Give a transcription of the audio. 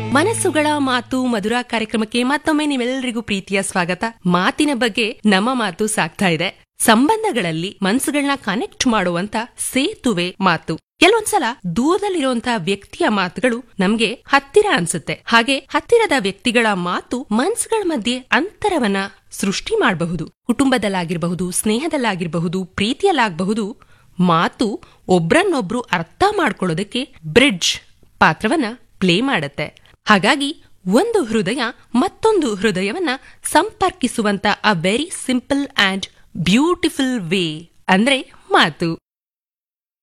ಮನಸ್ಸುಗಳ ಮಾತು ಮಧುರ ಕಾರ್ಯಕ್ರಮಕ್ಕೆ ಮತ್ತೊಮ್ಮೆ ನೀವೆಲ್ಲರಿಗೂ ಪ್ರೀತಿಯ ಸ್ವಾಗತ ಮಾತಿನ ಬಗ್ಗೆ ನಮ್ಮ ಮಾತು ಸಾಗ್ತಾ ಇದೆ ಸಂಬಂಧಗಳಲ್ಲಿ ಮನಸ್ಸುಗಳನ್ನ ಕನೆಕ್ಟ್ ಮಾಡುವಂತ ಸೇತುವೆ ಮಾತು ಕೆಲವೊಂದ್ಸಲ ದೂರದಲ್ಲಿರುವಂತಹ ವ್ಯಕ್ತಿಯ ಮಾತುಗಳು ನಮ್ಗೆ ಹತ್ತಿರ ಅನ್ಸುತ್ತೆ ಹಾಗೆ ಹತ್ತಿರದ ವ್ಯಕ್ತಿಗಳ ಮಾತು ಮನ್ಸುಗಳ ಮಧ್ಯೆ ಅಂತರವನ್ನ ಸೃಷ್ಟಿ ಮಾಡಬಹುದು ಕುಟುಂಬದಲ್ಲಾಗಿರಬಹುದು ಸ್ನೇಹದಲ್ಲಾಗಿರಬಹುದು ಪ್ರೀತಿಯಲ್ಲಾಗಬಹುದು ಮಾತು ಒಬ್ರನ್ನೊಬ್ರು ಅರ್ಥ ಮಾಡ್ಕೊಳ್ಳೋದಕ್ಕೆ ಬ್ರಿಡ್ಜ್ ಪಾತ್ರವನ್ನ ಪ್ಲೇ ಮಾಡತ್ತೆ ಹಾಗಾಗಿ ಒಂದು ಹೃದಯ ಮತ್ತೊಂದು ಹೃದಯವನ್ನ ಸಂಪರ್ಕಿಸುವಂತ a very simple and beautiful way ಅಂದ್ರೆ ಮಾತು